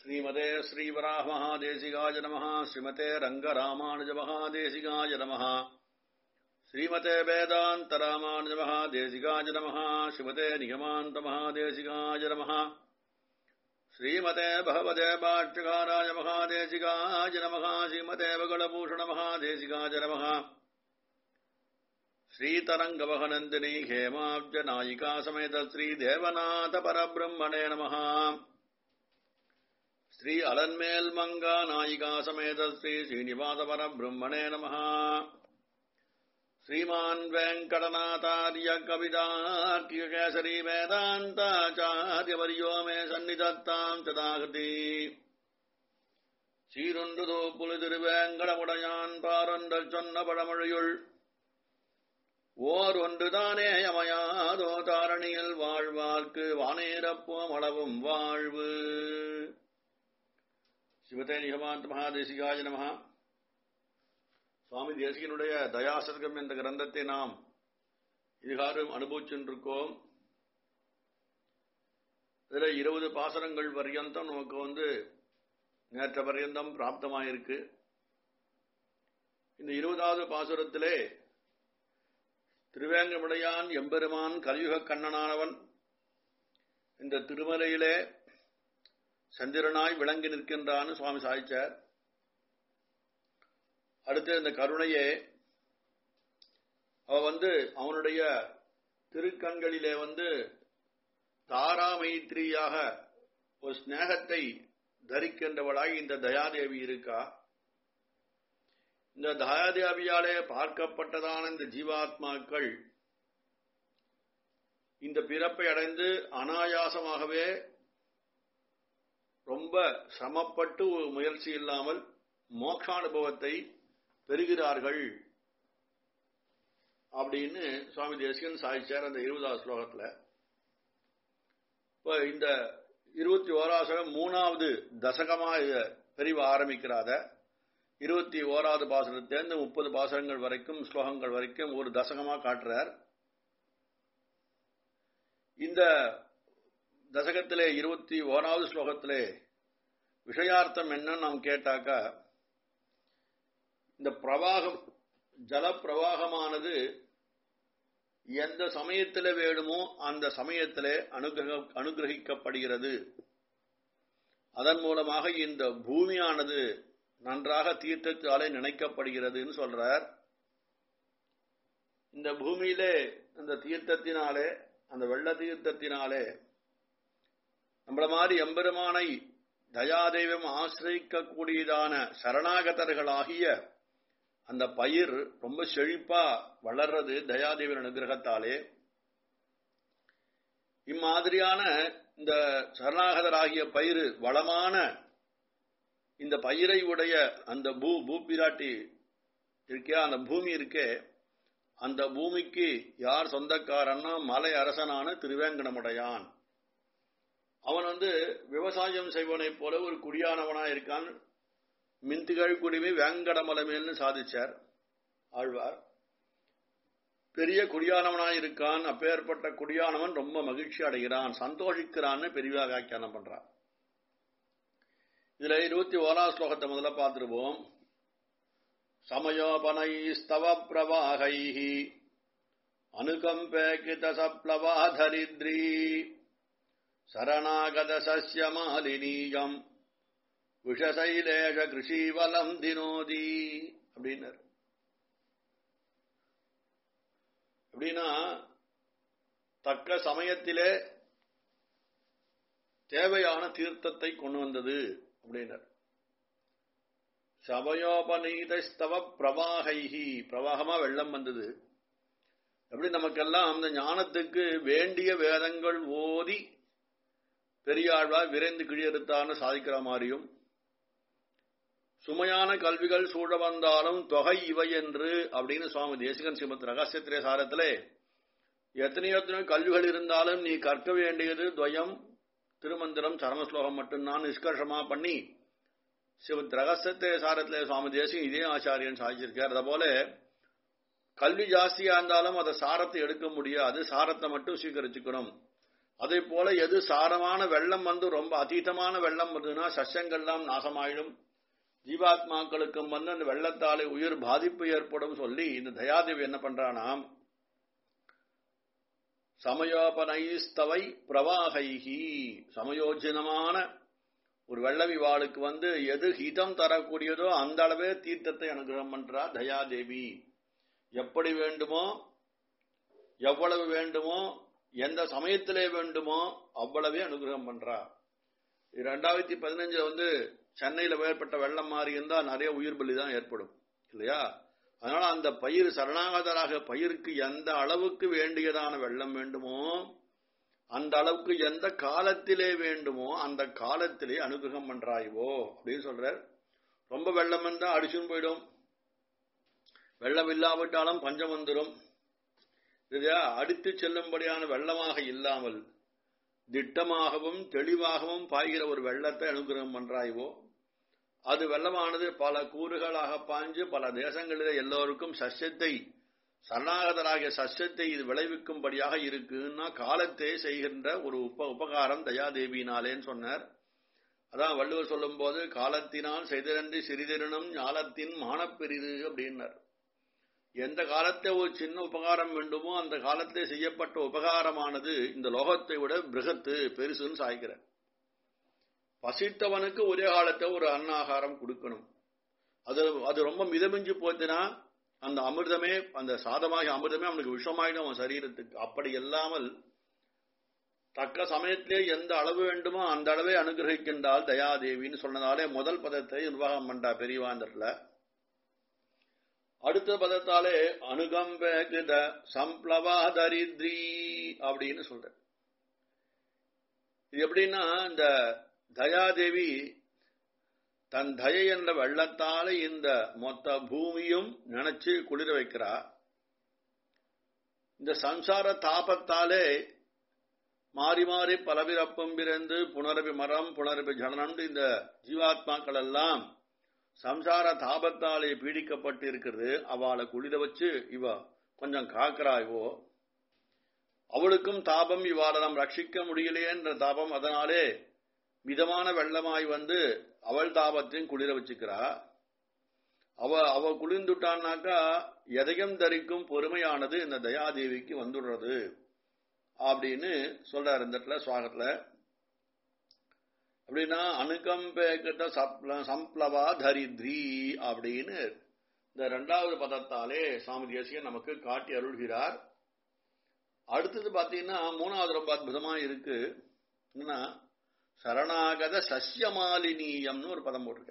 ஸ்ரீமதே ஸ்ரீவராமஹாதேசிகாய நமः ஸ்ரீமதே ரங்கராமானுஜமஹாதேசிகாய நமः ஸ்ரீமதே வேதாந்தராமானுஜமஹாதேசிகாய நமः ஸ்ரீமதே நிகமாந்தமஹாதேசிகாய நமः ஸ்ரீமதே பகவதே பாட்சகாராய மகாதேசிகாய நமः ஸ்ரீமதே வகுளபூஷண மகாதேசிகாய நமः श्रीतरङ्गवहनन्दिनी हेमाब्जनायिका समेत श्रीदेवनाथ परब्रह्मणे नमः श्री अलन्मेल्मङ्गा नायिका समेत श्री श्रीनिवास परब्रह्मणे नमः श्रीमान् वेङ्कटनाथार्य कवितार्किकेसरी वेदान्ताचार्यवर्यो मे सन्निधत्ताम् तदाकृति சீரொன்றுதோ புலிதிருவேங்கடமுடையான் பாரொன்றல் சொன்ன பழமொழியுள் ஓர் ஒன்றுதானே அமையாதோ தாரணியில் வாழ்வார்க்கு வானேரப்போம் அளவும் வாழ்வு சிவதே நிகமாந்த மகாதேசிகாய நமகா சுவாமி தேசிகனுடைய தயாசதகம் என்ற கிரந்தத்தை நாம் இதுகாரும் அனுபவிச்சுருக்கோம் இதில் இருபது பாசனங்கள் பர்யந்தம் நமக்கு வந்து நேற்ற பர்யந்தம் பிராப்தமாயிருக்கு இந்த இருபதாவது பாசுரத்திலே திருவேங்கமுடையான் எம்பெருமான் கலியுக கண்ணனானவன் இந்த திருமலையிலே சந்திரனாய் விளங்கி நிற்கின்றான் சுவாமி சாய்ச்சார் அடுத்து இந்த கருணையே அவ வந்து அவனுடைய திருக்கண்களிலே வந்து தாராமைத்ரியாக ஒரு ஸ்நேகத்தை தரிக்கின்றவளாய் இந்த தயாதேவி இருக்கா இந்த தயாதேவியாலே பார்க்கப்பட்டதான இந்த ஜீவாத்மாக்கள் இந்த பிறப்பை அடைந்து அனாயாசமாகவே ரொம்ப சிரமப்பட்டு முயற்சி இல்லாமல் மோட்சானுபவத்தை பெறுகிறார்கள் அப்படின்னு சுவாமி தேசிகன் சாதிச்சார் அந்த இருபதாவது ஸ்லோகத்தில் இப்போ இந்த இருபத்தி ஓராசகம் மூணாவது தசகமாக பிரிவு ஆரம்பிக்கிறாத இருபத்தி ஓராவது பாசனத்திலிருந்து முப்பது பாசனங்கள் வரைக்கும் ஸ்லோகங்கள் வரைக்கும் ஒரு தசகமாக காட்டுறார் இந்த தசகத்திலே இருபத்தி ஓராவது ஸ்லோகத்திலே விஷயார்த்தம் என்னன்னு நாம் கேட்டாக்கா இந்த பிரவாகம் ஜல பிரவாகமானது எந்த சமயத்தில் வேணுமோ அந்த சமயத்திலே அனுகிரக அனுகிரகிக்கப்படுகிறது அதன் மூலமாக இந்த பூமியானது நன்றாக தீர்த்தத்தாலே நினைக்கப்படுகிறதுன்னு சொல்றார் இந்த பூமியிலே அந்த தீர்த்தத்தினாலே அந்த வெள்ள தீர்த்தத்தினாலே நம்மள மாதிரி எம்பெருமானை தயாதெய்வம் ஆசிரிக்கக்கூடியதான சரணாகதர்களாகிய அந்த பயிர் ரொம்ப செழிப்பா வளர்றது தயாதேவின் அனுகிரகத்தாலே இம்மாதிரியான இந்த சரணாகதராகிய பயிர் வளமான இந்த பயிரை உடைய அந்த பூ பூப்பிராட்டி இருக்கே அந்த பூமி இருக்கே அந்த பூமிக்கு யார் சொந்தக்காரன்னா மலை அரசனான திருவேங்கடமுடையான் அவன் வந்து விவசாயம் செய்வனைப் போல ஒரு குடியானவனா இருக்கான் மின்திகழ் குடிமை வேங்கடமலமேல்னு சாதிச்சார் ஆழ்வார் பெரிய குடியானவனாய் இருக்கான் அப்பேற்பட்ட குடியானவன் ரொம்ப மகிழ்ச்சி அடைகிறான் சந்தோஷிக்கிறான்னு பெரியவா வியாக்கியானம் பண்றான் இதுல இருபத்தி ஓராம் ஸ்லோகத்தை முதல்ல பார்த்துருவோம் சமயோபனைஸ்தவ பிரவாகை அனுகம்பேகித சப்ளவாதரித்ரி சரணாகத சசிய மாலினீயம் விஷசைலேஷ கிருஷிவலம் தினோதி அப்படின்னார் அப்படின்னா தக்க சமயத்திலே தேவையான தீர்த்தத்தை கொண்டு வந்தது அப்படின்னார் சபயோபநீதஸ்தவ பிரவாகைஹி பிரவாகமா வெள்ளம் வந்தது எப்படி நமக்கெல்லாம் அந்த ஞானத்துக்கு வேண்டிய வேதங்கள் ஓதி பெரியாழ்வார் விரைந்து கிழியறுத்தான்னு சாதிக்கிற மாதிரியும் சுமையான கல்விகள் சூழ வந்தாலும் தொகை இவை என்று அப்படின்னு சுவாமி தேசிகன் சிமத் ரகசியத்திரே சாரத்திலே எத்தனையோ எத்தனையோ கல்விகள் இருந்தாலும் நீ கற்க வேண்டியது துவயம் திருமந்திரம் சரமஸ்லோகம் மட்டும்தான் நிஷ்கர்ஷமா பண்ணி சிவத் ரகசியத்திரே சாரத்திலே சுவாமி தேசிகன் இதே ஆச்சாரியன் சாதிச்சிருக்கார் அதை போல கல்வி ஜாஸ்தியா இருந்தாலும் அதை சாரத்தை எடுக்க முடியாது சாரத்தை மட்டும் சீகரிச்சுக்கணும் அதே போல எது சாரமான வெள்ளம் வந்து ரொம்ப அதீதமான வெள்ளம் வருதுன்னா சஸ்யங்கள்லாம் நாசமாயிடும் ஜீவாத்மாக்களுக்கும் வந்து அந்த வெள்ளத்தாலே உயிர் பாதிப்பு ஏற்படும் சொல்லி இந்த தயாதேவி என்ன பண்றானாம் சமயோபனைஸ்தவை பிரவாகைகி சமயோஜனமான ஒரு வெள்ளம் இவாளுக்கு வந்து எது ஹிதம் தரக்கூடியதோ அந்த அளவே தீர்த்தத்தை அனுகிரகம் பண்றா தயாதேவி எப்படி வேண்டுமோ எவ்வளவு வேண்டுமோ எந்த சமயத்திலே வேண்டுமோ அவ்வளவே அனுகிரகம் பண்றா ரெண்டாயிரத்தி பதினஞ்சுல வந்து சென்னையில ஏற்பட்ட வெள்ளம் மாறி இருந்தா நிறைய உயிர் பலி தான் ஏற்படும் இல்லையா அதனால அந்த பயிர் சரணாகதராக பயிருக்கு எந்த அளவுக்கு வேண்டியதான வெள்ளம் வேண்டுமோ அந்த அளவுக்கு எந்த காலத்திலே வேண்டுமோ அந்த காலத்திலே அனுகிரகம் பண்றாய்வோ அப்படின்னு சொல்றார் ரொம்ப வெள்ளம் இருந்தா அடிச்சுன்னு போயிடும் வெள்ளம் இல்லாவிட்டாலும் பஞ்சம் வந்துடும் இல்லையா அடித்து செல்லும்படியான வெள்ளமாக இல்லாமல் திட்டமாகவும் தெளிவாகவும் பாய்கிற ஒரு வெள்ளத்தை அனுகிரகம் பண்றாய்வோ அது வெள்ளமானது பல கூறுகளாக பாய்ஞ்சு பல தேசங்களிலே எல்லோருக்கும் சஸ்யத்தை சரணாகதராகிய சஸ்யத்தை இது விளைவிக்கும்படியாக இருக்குன்னா காலத்தே செய்கின்ற ஒரு உப உபகாரம் தயாதேவியினாலேன்னு சொன்னார் அதான் வள்ளுவர் சொல்லும் போது காலத்தினால் செய்திரன்றி சிறிதிருணம் ஞாலத்தின் மானப்பெரிது அப்படின்னார் எந்த காலத்தை ஒரு சின்ன உபகாரம் வேண்டுமோ அந்த காலத்தை செய்யப்பட்ட உபகாரமானது இந்த லோகத்தை விட பிருகத்து பெருசுன்னு சாய்க்கிறார் பசித்தவனுக்கு ஒரே காலத்தை ஒரு அன்னாகாரம் கொடுக்கணும் அது அது ரொம்ப மிதமிஞ்சு போச்சுன்னா அந்த அமிர்தமே அந்த சாதமாகிய அமிர்தமே அவனுக்கு விஷமாயிடும் அவன் சரீரத்துக்கு அப்படி இல்லாமல் தக்க சமயத்திலே எந்த அளவு வேண்டுமோ அந்த அளவே அனுகிரகிக்கின்றால் தயாதேவின்னு சொன்னதாலே முதல் பதத்தை நிர்வாகம் பண்றா பெரியவாந்தர்ல அடுத்த பதத்தாலே அனுகம்பேகித சம்ப்ளவா தரித்ரி அப்படின்னு சொல்ற இது எப்படின்னா இந்த தயாதேவி தன் தயை என்ற வெள்ளத்தாலே இந்த மொத்த பூமியும் நினைச்சு குளிர வைக்கிறா இந்த சம்சார தாபத்தாலே மாறி மாறி பலவிரப்பம் பிறந்து புனரபி மரம் புனரபி ஜனனம் இந்த ஜீவாத்மாக்கள் எல்லாம் சம்சார தாபத்தாலே பீடிக்கப்பட்டு இருக்கிறது அவளை குளிர வச்சு இவ கொஞ்சம் காக்கிறா இவோ அவளுக்கும் தாபம் இவாளை நாம் ரட்சிக்க முடியலையே என்ற தாபம் அதனாலே மிதமான வெள்ளமாய் வந்து அவள் தாபத்தையும் குளிர வச்சுக்கிறா அவ அவ குளிர்ந்துட்டான்னாக்கா எதையும் தரிக்கும் பொறுமையானது இந்த தயாதேவிக்கு வந்துடுறது அப்படின்னு சொல்றாரு இந்த இடத்துல சுவாகத்துல அப்படின்னா அனுகம்பேகிட்ட சம்ப்ளவா தரித்ரி அப்படின்னு இந்த இரண்டாவது பதத்தாலே சுவாமி தேசியன் நமக்கு காட்டி அருள்கிறார் அடுத்தது பாத்தீங்கன்னா மூணாவது ரொம்ப அற்புதமா இருக்கு என்னன்னா சரணாகத சசியமாலினியம்னு ஒரு பதம் போட்டிருக்க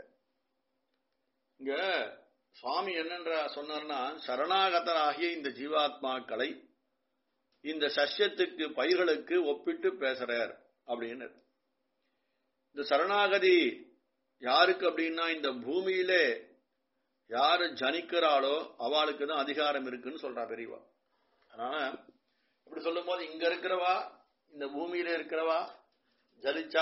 இங்க சுவாமி என்னன்ற சொன்னார்னா சரணாகதராகிய இந்த ஜீவாத்மாக்களை இந்த சசியத்துக்கு பயிர்களுக்கு ஒப்பிட்டு பேசுறார் அப்படின்னு இந்த சரணாகதி யாருக்கு அப்படின்னா இந்த பூமியிலே யாரு ஜனிக்கிறாளோ அவளுக்கு தான் அதிகாரம் இருக்குன்னு சொல்றா பெரியவா அதனால இப்படி சொல்லும் போது இங்க இருக்கிறவா இந்த பூமியில இருக்கிறவா ஜலிச்சா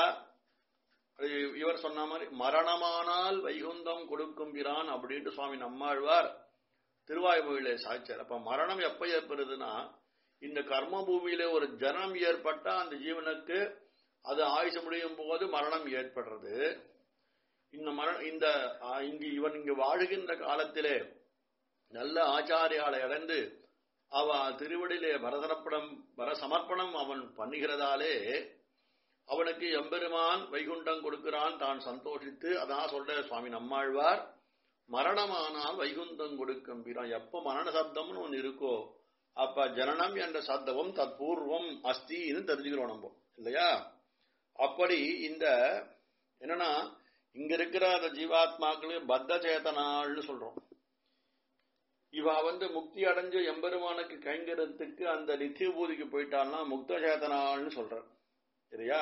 இவர் சொன்ன மாதிரி மரணமானால் வைகுந்தம் கொடுக்கும் பிரான் அப்படின்ட்டு சுவாமி நம்மாழ்வார் திருவாய்மொழியில சாய்ச்சார் அப்ப மரணம் எப்ப ஏற்படுதுன்னா இந்த கர்ம பூமியில ஒரு ஜனம் ஏற்பட்டா அந்த ஜீவனுக்கு அது ஆயுசு முடியும் போது மரணம் ஏற்படுறது இந்த மரண இந்த இங்கு இவன் இங்கு வாழுகின்ற காலத்திலே நல்ல ஆச்சாரியாலை அடைந்து அவ திருவடியிலே பரதரப்படம் பர சமர்ப்பணம் அவன் பண்ணுகிறதாலே அவனுக்கு எம்பெருமான் வைகுண்டம் கொடுக்கிறான் தான் சந்தோஷித்து அதான் சொல்ற சுவாமி நம்மாழ்வார் மரணமானால் வைகுந்தம் கொடுக்கும் எப்ப மரண சப்தம்னு ஒன்று இருக்கோ அப்ப ஜனனம் என்ற சப்தமும் தற்பூர்வம் அஸ்தின்னு தெரிஞ்சுக்கிறோம் நம்ம இல்லையா அப்படி இந்த என்னன்னா இங்க இருக்கிற அந்த ஜீவாத்மாக்களு பத்த சேதனாள்னு சொல்றோம் இவ வந்து முக்தி அடைஞ்சு எம்பெருமானுக்கு கைங்கிறதுக்கு அந்த நித்திய பூதிக்கு போயிட்டான்னா முக்த சேதனாள்னு சொல்ற சரியா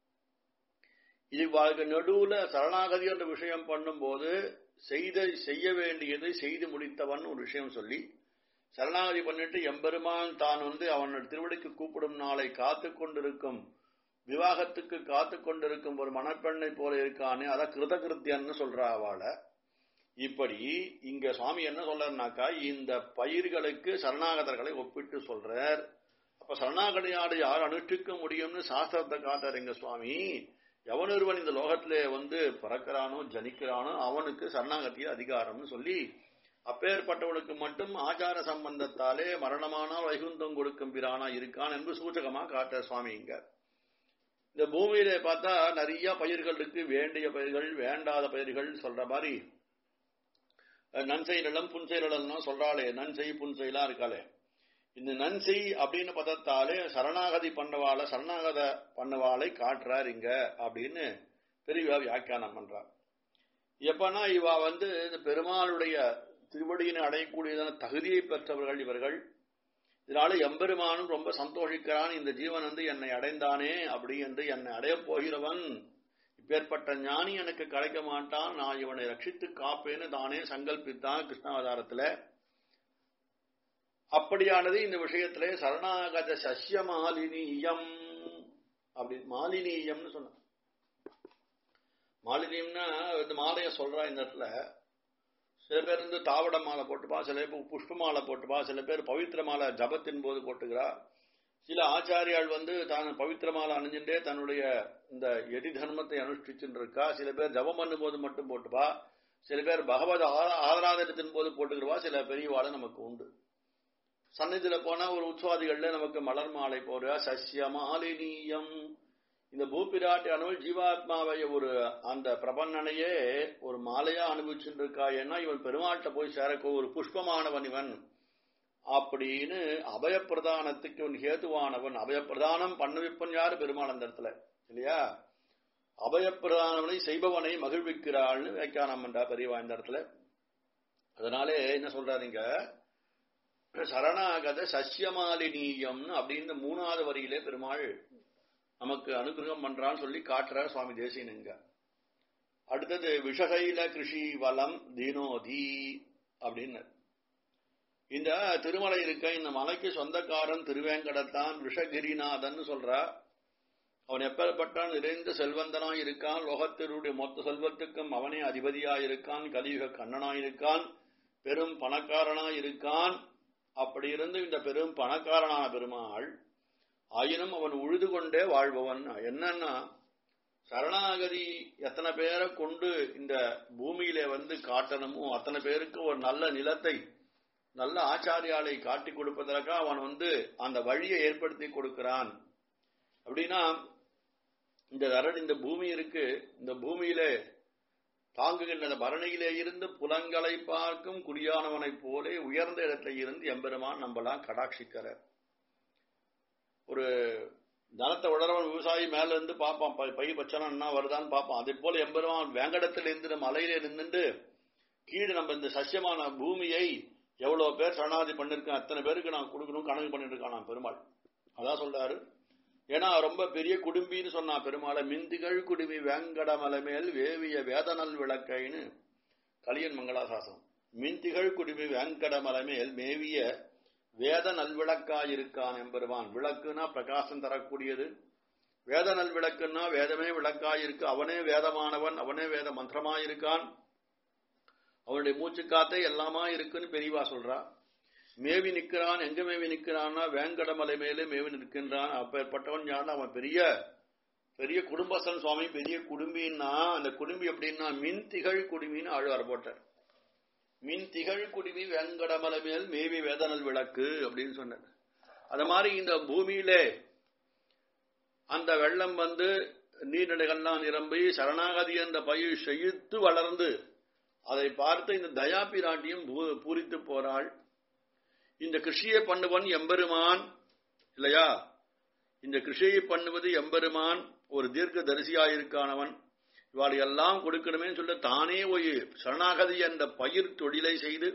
இது வாழ்க்கை நடுவுல சரணாகதி என்ற விஷயம் பண்ணும்போது செய்த செய்ய வேண்டியதை செய்து முடித்தவன் ஒரு விஷயம் சொல்லி சரணாகதி பண்ணிட்டு எம்பெருமான் தான் வந்து அவனோட திருவடிக்கு கூப்பிடும் நாளை காத்து கொண்டிருக்கும் விவாகத்துக்கு காத்து கொண்டிருக்கும் ஒரு மணப்பெண்ணை போல இருக்கானே அத கிருதகிருத்தியன்னு சொல்றா அவளை இப்படி இங்க சுவாமி என்ன சொல்றாருனாக்கா இந்த பயிர்களுக்கு சரணாகதர்களை ஒப்பிட்டு சொல்றார் அப்ப சரணாகதியாடு யார் அனுஷ்டிக்க முடியும்னு சாஸ்திரத்தை காட்டாருங்க சுவாமி எவனொருவன் இந்த லோகத்திலே வந்து பிறக்கிறானோ ஜனிக்கிறானோ அவனுக்கு சரணாகத்திய அதிகாரம்னு சொல்லி அப்பேற்பட்டவனுக்கு மட்டும் ஆச்சார சம்பந்தத்தாலே மரணமானால் வைகுந்தம் கொடுக்கும் பிரானா இருக்கான் என்று சூச்சகமா காட்ட சுவாமி இங்க இந்த பூமியில பார்த்தா நிறைய பயிர்கள் இருக்கு வேண்டிய பயிர்கள் வேண்டாத பயிர்கள் சொல்ற மாதிரி நன்சை நிலம் புன்சை நிலம்லாம் சொல்றாளே நன்சை புன்சைலாம் இருக்காளே இந்த நன்சை அப்படின்னு பதத்தாலே சரணாகதி பண்ணவாள சரணாகத பண்ணவாளை காட்டுறார் இங்க அப்படின்னு பெரியவா வியாக்கியானம் பண்றார் எப்பனா இவா வந்து இந்த பெருமாளுடைய திருவடியினை அடையக்கூடியதான தகுதியை பெற்றவர்கள் இவர்கள் இதனால எம்பெருமானும் ரொம்ப சந்தோஷிக்கிறான் இந்த ஜீவன் வந்து என்னை அடைந்தானே அப்படி என்று என்னை அடையப் போகிறவன் இப்பேற்பட்ட ஞானி எனக்கு கிடைக்க மாட்டான் நான் இவனை ரட்சித்து காப்பேன்னு தானே சங்கல்பித்தான் கிருஷ்ணாவதாரத்துல அப்படியானது இந்த விஷயத்திலே சரணாகத சசிய மாலினியம் அப்படி மாலினியம்னு சொன்ன மாலினியம்னா இந்த மாலைய சொல்றா இந்த இடத்துல சில பேர் வந்து தாவட மாலை போட்டுப்பா சில பேர் புஷ்ப மாலை போட்டுப்பா சில பேர் பவித்திர மாலை ஜபத்தின் போது போட்டுக்கிறா சில ஆச்சாரியால் வந்து தான் பவித்திர மாலை அணிஞ்சுட்டே தன்னுடைய இந்த எதி தர்மத்தை அனுஷ்டிச்சுட்டு இருக்கா சில பேர் ஜபம் பண்ணும் போது மட்டும் போட்டுப்பா சில பேர் பகவத் ஆராதனத்தின் போது போட்டுக்கிறவா சில பெரியவாளை நமக்கு உண்டு சன்னிதியில போனா ஒரு உற்சவாதிகள்ல நமக்கு மலர் மாலை போடுறா சசிய மாலினியம் இந்த பூப்பிராட்டி அனுபவ ஜீவாத்மாவை ஒரு அந்த பிரபன்னனையே ஒரு மாலையா அனுபவிச்சுட்டு இருக்கா ஏன்னா இவன் பெருமாட்ட போய் சேரக்கோ ஒரு புஷ்பமானவன் இவன் அப்படின்னு அபயப்பிரதானத்துக்கு இவன் ஹேதுவானவன் அபயப்பிரதானம் பண்ணுவிப்பன் யாரு பெருமாள் அந்த இடத்துல இல்லையா அபயப்பிரதானவனை செய்பவனை மகிழ்விக்கிறாள்னு வியாக்கியானம் பண்றா பெரியவா இந்த இடத்துல அதனாலே என்ன சொல்றாருங்க சரணாகத சசியமாலினீயம்னு அப்படின்னு மூணாவது வரியிலே பெருமாள் நமக்கு அனுகிரகம் பண்றான்னு சொல்லி காட்டுறார் சுவாமி தேசியனுங்க அடுத்தது விஷகைல கிருஷி வலம் தீனோதி அப்படின்னு இந்த திருமலை இருக்க இந்த மலைக்கு சொந்தக்காரன் திருவேங்கடத்தான் விஷகிரிநாதன் சொல்றா அவன் எப்பேற்பட்டான் நிறைந்த செல்வந்தனா இருக்கான் லோகத்தினுடைய மொத்த செல்வத்துக்கும் அவனே அதிபதியா இருக்கான் கலியுக கண்ணனா இருக்கான் பெரும் பணக்காரனா இருக்கான் அப்படி இருந்து இந்த பெரும் பணக்காரனான பெருமாள் ஆயினும் அவன் உழுது கொண்டே வாழ்பவன் என்னன்னா சரணாகதி எத்தனை பேரை கொண்டு இந்த பூமியில வந்து காட்டணுமோ அத்தனை பேருக்கு ஒரு நல்ல நிலத்தை நல்ல ஆச்சாரியாலை காட்டி கொடுப்பதற்காக அவன் வந்து அந்த வழியை ஏற்படுத்தி கொடுக்கிறான் அப்படின்னா இந்த தரண் இந்த பூமி இருக்கு இந்த பூமியிலே தாங்குகின்ற பரணியிலே இருந்து புலங்களை பார்க்கும் குடியானவனைப் போலே உயர்ந்த இடத்துல இருந்து எம்பெருமான் நம்மளாம் கடாட்சிக்கிறார் ஒரு தனத்தை உடறவன் விவசாயி மேல இருந்து பார்ப்பான் பை பச்சனா வருதான்னு பார்ப்பான் அதே போல எம்பெருமான் வேங்கடத்தில் இருந்து மலையிலே நின்றுட்டு கீழே நம்ம இந்த சசியமான பூமியை எவ்வளவு பேர் சரணாதி பண்ணிருக்கேன் அத்தனை பேருக்கு நான் கொடுக்கணும் கணக்கு பண்ணிட்டு இருக்கான் நான் பெருமாள் அதான் சொல்றாரு ஏன்னா ரொம்ப பெரிய குடும்பின்னு சொன்னா பெருமாளை மிந்திகள் குடுமி வேங்கடமலை மேல் வேவிய வேதனல் விளக்கைன்னு கலியன் மங்களாசாசம் மிந்திகள் குடுமி வேங்கடமலை மேல் மேவிய வேத நல்விளக்காயிருக்கான் எம்பெருமான் விளக்குனா பிரகாசம் தரக்கூடியது வேத நல்விளக்குன்னா வேதமே விளக்காயிருக்கு அவனே வேதமானவன் அவனே வேத மந்திரமாயிருக்கான் அவனுடைய மூச்சு காத்தை எல்லாமா இருக்குன்னு பெரியவா சொல்றா மேவி நிற்கிறான் எங்க மேவி நிற்கிறான்னா வேங்கடமலை மேலே மேவி நிற்கின்றான் அப்பேற்பட்டவன் யார் அவன் பெரிய பெரிய குடும்பஸ்தன் சுவாமி பெரிய குடும்பின்னா அந்த குடும்பி எப்படின்னா மின் திகழ் குடுமின்னு ஆழ்வார் போட்டார் மின் திகழ் குடுமி வேங்கடமலை மேல் மேவி வேதனல் விளக்கு அப்படின்னு சொன்னார் அது மாதிரி இந்த பூமியிலே அந்த வெள்ளம் வந்து நீர்நிலைகள்லாம் நிரம்பி சரணாகதி அந்த பயிர் செழித்து வளர்ந்து அதை பார்த்து இந்த தயா பிராட்டியும் பூரித்து போறாள் இந்த கிருஷியை பண்ணுவன் எம்பெருமான் இல்லையா இந்த கிருஷியை பண்ணுவது எம்பெருமான் ஒரு தீர்க்க தரிசியாயிருக்கானவன் இவாள் எல்லாம் கொடுக்கணுமே சொல்ல தானே ஒரு சரணாகதி என்ற பயிர் தொழிலை செய்து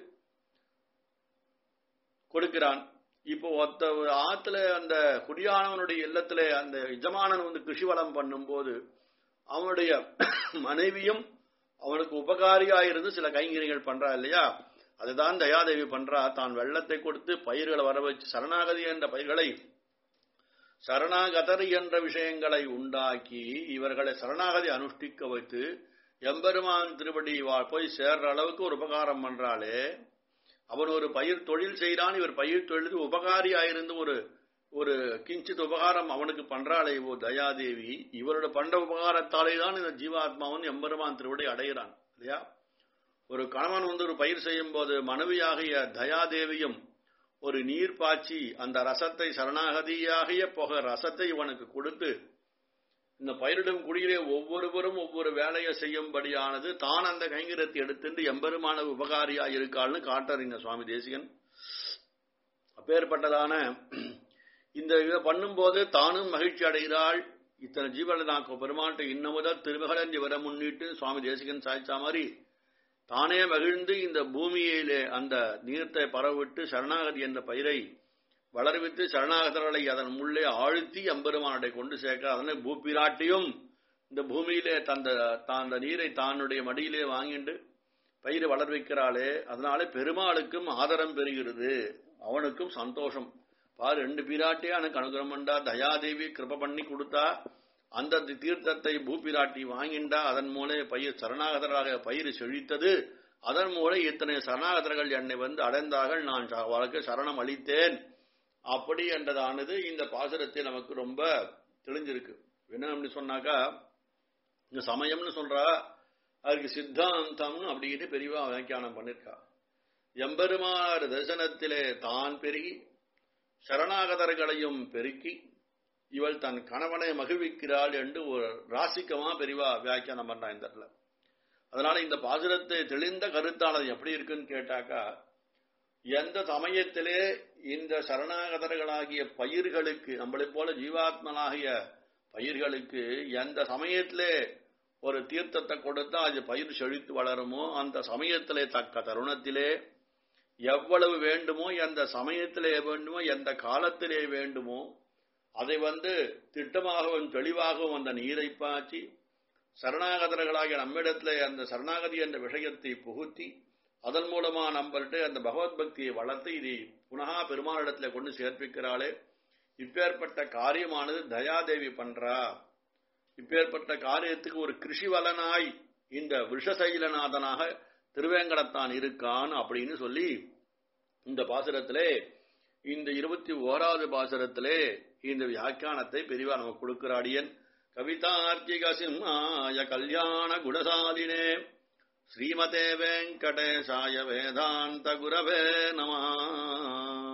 கொடுக்கிறான் இப்போ ஒத்த ஆத்துல அந்த குடியானவனுடைய இல்லத்துல அந்த எஜமானன் வந்து கிருஷி வளம் பண்ணும்போது அவனுடைய மனைவியும் அவனுக்கு உபகாரியாயிருந்து சில கைங்கரிகள் பண்றா இல்லையா அதுதான் தயாதேவி பண்றா தான் வெள்ளத்தை கொடுத்து பயிர்களை வர வச்சு சரணாகதி என்ற பயிர்களை சரணாகதர் என்ற விஷயங்களை உண்டாக்கி இவர்களை சரணாகதி அனுஷ்டிக்க வைத்து எம்பெருமான் திருப்படி போய் சேர்ற அளவுக்கு ஒரு உபகாரம் பண்றாளே அவன் ஒரு பயிர் தொழில் செய்கிறான் இவர் பயிர் தொழிலுக்கு உபகாரியாயிருந்து ஒரு ஒரு கிஞ்சித் உபகாரம் அவனுக்கு பண்றாளே ஓ தயாதேவி இவரோட பண்ற உபகாரத்தாலே தான் இந்த ஜீவாத்மாவன் எம்பெருமான் திருவிடை அடைகிறான் இல்லையா ஒரு கணவன் வந்து ஒரு பயிர் செய்யும் போது மனைவியாகிய தயாதேவியும் ஒரு நீர் பாய்ச்சி அந்த ரசத்தை சரணாகதியாகிய போக ரசத்தை இவனுக்கு கொடுத்து இந்த பயிரிடும் குடியிலே ஒவ்வொருவரும் ஒவ்வொரு வேலையை செய்யும்படியானது தான் அந்த கைங்கரத்தை எடுத்துட்டு எம்பெருமான உபகாரியா இருக்காள்னு காட்டுறீங்க சுவாமி தேசிகன் அப்பேற்பட்டதான இந்த இதை பண்ணும்போது தானும் மகிழ்ச்சி அடைகிறாள் இத்தனை ஜீவனை நான் பெருமாட்டை இன்ன முதல் திருமகளஞ்சி வர முன்னிட்டு சுவாமி தேசிகன் சாய்ச்சா மாதிரி தானே மகிழ்ந்து இந்த பூமியிலே அந்த நீர்த்தை பரவிட்டு சரணாகதி என்ற பயிரை வளர்வித்து சரணாகதர்களை அதன் உள்ளே ஆழ்த்தி எம்பெருமானடை கொண்டு சேர்க்க அதனை பூப்பிராட்டியும் இந்த பூமியிலே தந்த தான் அந்த நீரை தானுடைய மடியிலே வாங்கிண்டு பயிரை வளர்விக்கிறாளே அதனாலே பெருமாளுக்கும் ஆதரம் பெறுகிறது அவனுக்கும் சந்தோஷம் பாரு ரெண்டு பிராட்டியா எனக்கு அனுகிரகம் பண்ணா தயாதேவி கிருப பண்ணி கொடுத்தா அந்த தீர்த்தத்தை பூப்பிராட்டி வாங்கிண்டா அதன் மூலம் பயிர் சரணாகதராக பயிர் செழித்தது அதன் மூலம் இத்தனை சரணாகதர்கள் என்னை வந்து அடைந்தார்கள் நான் அவளுக்கு சரணம் அளித்தேன் அப்படி என்றதானது இந்த பாசுரத்தை நமக்கு ரொம்ப தெளிஞ்சிருக்கு என்ன அப்படி சொன்னாக்கா இந்த சமயம்னு சொல்றா அதுக்கு சித்தாந்தம்னு அப்படின்னு பெரியவா வியாக்கியானம் பண்ணிருக்கா எம்பெருமார் தரிசனத்திலே தான் பெருகி சரணாகதர்களையும் பெருக்கி இவள் தன் கணவனை மகிழ்விக்கிறாள் என்று ஒரு ராசிக்கமா பெரிவா வியாக்கியானம் பண்றா இந்த இடத்துல அதனால இந்த பாசுரத்தை தெளிந்த கருத்தானது எப்படி இருக்குன்னு கேட்டாக்கா எந்த சமயத்திலே இந்த சரணாகதர்களாகிய பயிர்களுக்கு நம்மளை போல ஜீவாத்மனாகிய பயிர்களுக்கு எந்த சமயத்திலே ஒரு தீர்த்தத்தை கொடுத்தா அது பயிர் செழித்து வளருமோ அந்த சமயத்திலே தக்க தருணத்திலே எவ்வளவு வேண்டுமோ எந்த சமயத்திலே வேண்டுமோ எந்த காலத்திலே வேண்டுமோ அதை வந்து திட்டமாகவும் தெளிவாகவும் அந்த நீரை பாய்ச்சி சரணாகதர்களாகிய நம்மிடத்திலே அந்த சரணாகதி என்ற விஷயத்தை புகுத்தி அதன் மூலமா நம்மள்கிட்ட அந்த பகவத் பக்தியை வளர்த்து இதை புனகா பெருமானிடத்துல கொண்டு சேர்ப்பிக்கிறாளே இப்பேற்பட்ட காரியமானது தயாதேவி பண்றா இப்பேற்பட்ட காரியத்துக்கு ஒரு கிருஷிவலனாய் இந்த விஷசைலநாதனாக திருவேங்கடத்தான் இருக்கான் அப்படின்னு சொல்லி இந்த பாசுரத்திலே இந்த இருபத்தி ஓராவது பாசுரத்திலே இந்த வியாக்கியானத்தை பெரிவா நமக்கு கொடுக்கிறாடியன் கவிதார்க்கிக சிம்மாய கல்யாண குணசாலினே ஸ்ரீமதே வெங்கடேசாய வேதாந்த குரவே நம